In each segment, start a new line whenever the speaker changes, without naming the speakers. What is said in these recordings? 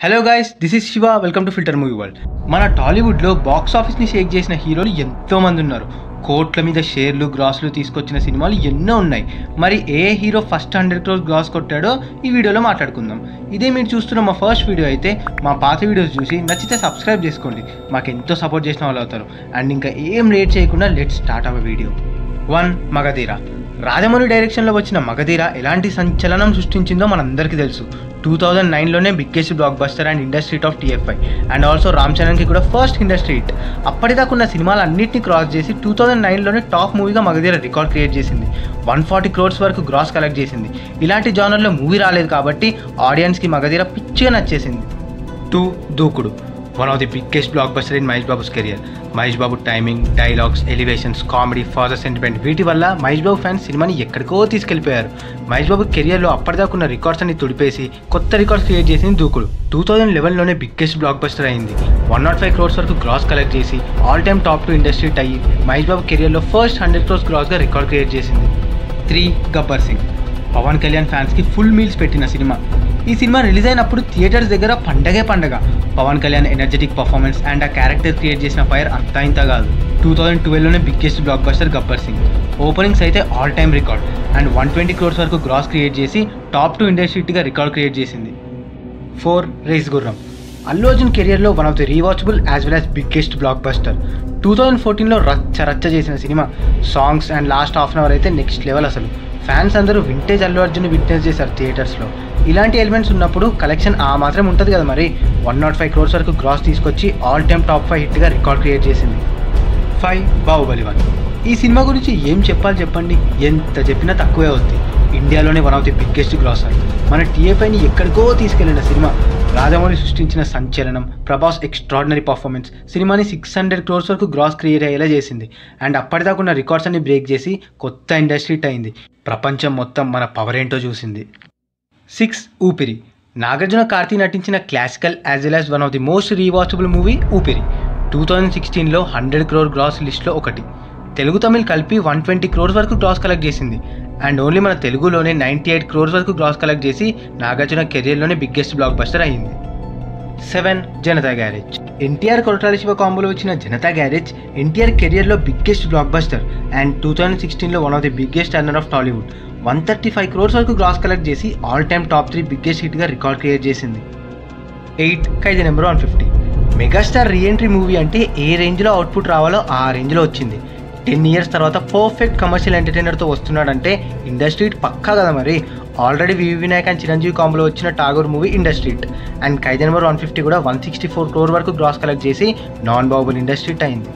hello guys this is Shiva welcome to filter movie world మన టాలీవుడ్లో box ఆఫీస్ని షేక్ చేసిన హీరోలు ఎంతో మంది ఉన్నారు కోట్ల మీద షేర్లు గ్రాస్లు తీసుకొచ్చిన సినిమాలు ఎన్నో ఉన్నాయి మరి ఏ hero first hundred crores gross కొట్టాడో ఈ వీడియోలో మాట్లాడుకుందాం ఇదే మీరు చూస్తున్న మా ఫస్ట్ వీడియో అయితే మా పాత వీడియోస్ చూసి నచ్చితే సబ్స్క్రైబ్ చేసుకోండి మాకు ఎంతో సపోర్ట్ చేసిన వాళ్ళు అవుతారు అండ్ ఇంకా ఏం లేట్ చేయకుండా let start our video one Magadheera Rajamouli డైరెక్షన్లో వచ్చిన మగధీర ఎలాంటి సంచలనం సృష్టించిందో మనందరికీ తెలుసు టూ థౌజండ్ నైన్లోనే biggest black blockbuster and industry hit of TFI and also Ram చరణ్కి కూడా ఫస్ట్ ఇండస్ట్రీ హిట్ అప్పటిదాకా ఉన్న సినిమాలు అన్నింటినీ క్రాస్ చేసి టూ థౌజండ్ నైన్లోనే టాప్ మూవీగా మగధీర రికార్డ్ క్రియేట్ చేసింది వన్ ఫార్టీ క్రోర్స్ వరకు గ్రాస్ కలెక్ట్ చేసింది ఇలాంటి జానర్లో మూవీ రాలేదు కాబట్టి ఆడియన్స్కి మగధీర పిచ్చిగా నచ్చేసింది two Dookudu one of the biggest black blockbuster in Mahesh Babu's career Mahesh Babu timing dialogues elevations comedy father sentiment వీటి వల్ల మహేష్ బాబు ఫ్యాన్స్ సినిమాని ఎక్కడికో తీసుకెళ్లిపోయారు మహేష్ బాబు కెరియర్లో అప్పటిదాకా ఉన్న రికార్డ్స్ అన్ని తుడిపేసి కొత్త రికార్డ్స్ క్రియేట్ చేసింది దూకుడు టూ థౌజండ్ లెవెన్లోనే బిగ్గెస్ట్ బ్లాక్ బస్టర్ అయింది వన్ నాట్ ఫైవ్ క్రోర్స్ వరకు గ్రాస్ కలెక్ట్ చేసి all time top two industry అయ్యి మహేష్ బాబు కెరియర్లో ఫస్ట్ హండ్రెడ్ క్రోర్స్ గ్రాస్గా రికార్డ్ క్రియేట్ చేసింది త్రీ గబ్బర్ సింగ్ పవన్ కళ్యాణ్ ఫ్యాన్స్కి ఫుల్ మీల్స్ పెట్టిన సినిమా ఈ సినిమా రిలీజ్ అయినప్పుడు థియేటర్స్ దగ్గర పండగే పండగ Pawan Kalyan energetic performance and ఆ క్యారెక్టర్ క్రియేట్ చేసిన ఫైర్ అంతా ఇంత కాదు టూ థౌజండ్ ట్వెల్వ్లోనే biggest black blockbuster Gabbar Singh openings అయితే all time record and one twenty crores వరకు గ్రాస్ క్రియేట్ చేసి టాప్ టు ఇండస్ట్రీగా రికార్డ్ క్రియేట్ చేసింది ఫోర్ రేస్ గుర్రం అల్లు అర్జున్ కెరియర్లో one of the rewatchable as well as biggest black blockbuster two thousand ఫోర్టీన్లో రచ్చ రచ్చ చేసిన సినిమా songs and last half an hour అయితే నెక్స్ట్ లెవెల్ అసలు ఫ్యాన్స్ అందరూ వింటేజ్ అల్లు అర్జున్ విట్నెస్ చేశారు థియేటర్స్లో ఇలాంటి ఎలిమెంట్స్ ఉన్నప్పుడు కలెక్షన్ ఆ మాత్రం ఉంటుంది కదా మరి వన్ నాట్ ఫైవ్ క్రోర్స్ వరకు గ్రాస్ తీసుకొచ్చి ఆల్ టైమ్ టాప్ ఫైవ్ హిట్గా రికార్డ్ క్రియేట్ చేసింది ఫైవ్ బాహుబలి వన్ ఈ సినిమా గురించి ఏం చెప్పాలి చెప్పండి ఎంత చెప్పినా తక్కువే అవుద్ది ఇండియాలోనే one of the biggest grosser మన టీఏపైని ఎక్కడికో తీసుకెళ్లిన సినిమా రాజమౌళి సృష్టించిన సంచలనం ప్రభాస్ ఎక్స్ట్రాడినరీ పర్ఫార్మెన్స్ సినిమాని సిక్స్ హండ్రెడ్ క్రోర్స్ వరకు గ్రాస్ క్రియేట్ అయ్యేలా చేసింది అండ్ అప్పటిదాకా ఉన్న రికార్డ్స్ అన్ని బ్రేక్ చేసి కొత్త ఇండస్ట్రీ అయింది ప్రపంచం మొత్తం మన పవర్ ఏంటో చూసింది సిక్స్ ఊపిరి నాగార్జున కార్తీ నటించిన classical as well as one of the most rewatchable movie Oopiri two thousand సిక్స్టీన్లో హండ్రెడ్ క్రోర్ గ్రాస్ లిస్ట్లో ఒకటి తెలుగు తమిళ్ కలిపి వన్ ట్వంటీ క్రోర్స్ వరకు గ్రాస్ కలెక్ట్ చేసింది అండ్ ఓన్లీ మన తెలుగులోనే నైంటీ ఎయిట్ క్రోర్స్ వరకు గ్రాస్ కలెక్ట్ చేసి నాగార్జున కెరియర్లోనే బిగ్గెస్ట్ బ్లాక్ బస్టర్ అయింది సెవెన్ జనతా గ్యారేజ్ ఎన్టీఆర్ కొరటాల శివ కాంబోలో వచ్చిన జనతా గ్యారేజ్ ఎన్టీఆర్ కెరియర్లో biggest black blockbuster and two thousand సిక్స్టీన్లో one of the biggest turner of Tollywood one thirty five crores వరకు గ్రాస్ కలెక్ట్ చేసి all time top three biggest హిట్గా రికార్డ్ క్రియేట్ చేసింది eight Khaidi number one fifty megastar reentry movie అంటే ఏ రేంజ్లో output రావాలో ఆ రేంజ్లో వచ్చింది టెన్ ఇయర్స్ తర్వాత పర్ఫెక్ట్ కమర్షియల్ ఎంటర్టైనర్తో వస్తున్నాడంటే ఇండస్ట్రీ పక్కా కదా మరి already V V Vinayak and Chiranjeevi కాంబోలో వచ్చిన Tagore movie industry and Khaidi number one fifty కూడా వన్ సిక్స్టీ ఫోర్ క్రోర్ వరకు గ్రాస్ కలెక్ట్ చేసి నాన్ బాబుల్ ఇండస్ట్రీ అయింది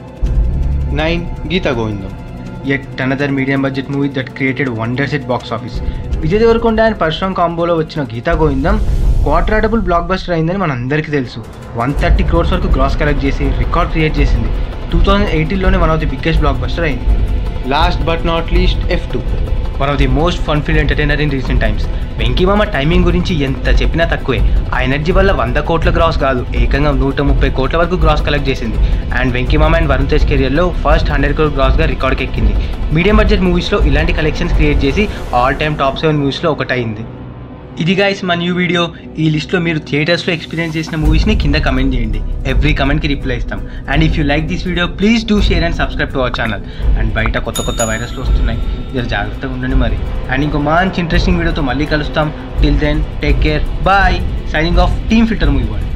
nine Geetha Govindam at another medium budget movie that created wonders at box office Vijay Devarakonda and Parasuram కాంబోలో వచ్చిన గీతా గోవిందం క్వార్టరాడబుల్ బ్లాక్ బస్టర్ అయిందని మనందరికీ తెలుసు వన్ థర్టీ క్రోర్స్ వరకు గ్రాస్ కలెక్ట్ చేసి రికార్డ్ క్రియేట్ చేసింది టూ థౌజండ్ ఎయిటీన్లోనే one of the biggest block buster అయింది last but not least F two one of the most fun filled entertainer in recent times Venky Mama timing గురించి ఎంత చెప్పినా తక్కువే ఆ ఎనర్జీ వల్ల వంద కోట్ల గ్రాస్ కాదు ఏకంగా నూట ముప్పై కోట్ల వరకు గ్రాస్ కలెక్ట్ చేసింది అండ్ వెంకీమామ అండ్ వరుణ్ తేజ్ కెరియర్లో ఫస్ట్ హండ్రెడ్ క్రోర్ గ్రాస్గా రికార్డ్కి ఎక్కింది మీడియం బడ్జెట్ మూవీస్లో ఇలాంటి కలెక్షన్స్ క్రియేట్ చేసి ఆల్ టైమ్ టాప్ సెవెన్ మూవీస్లో ఒకటైంది ఇది గైస్ మా న్యూ వీడియో ఈ లిస్ట్లో మీరు థియేటర్స్లో ఎక్స్పీరియన్స్ చేసిన మూవీస్ని కింద కమెంట్ చేయండి ఎవ్రీ కమెంట్కి రిప్లై ఇస్తాం and if you like this video please do share and subscribe to our channel and బయట కొత్త కొత్త వైరస్లు వస్తున్నాయి జర జాగ్రత్తగా ఉండండి మరి అండ్ ఇంకో మంచి ఇంట్రెస్టింగ్ వీడియోతో మళ్ళీ కలుస్తాం till then take care bye signing off team filter movie world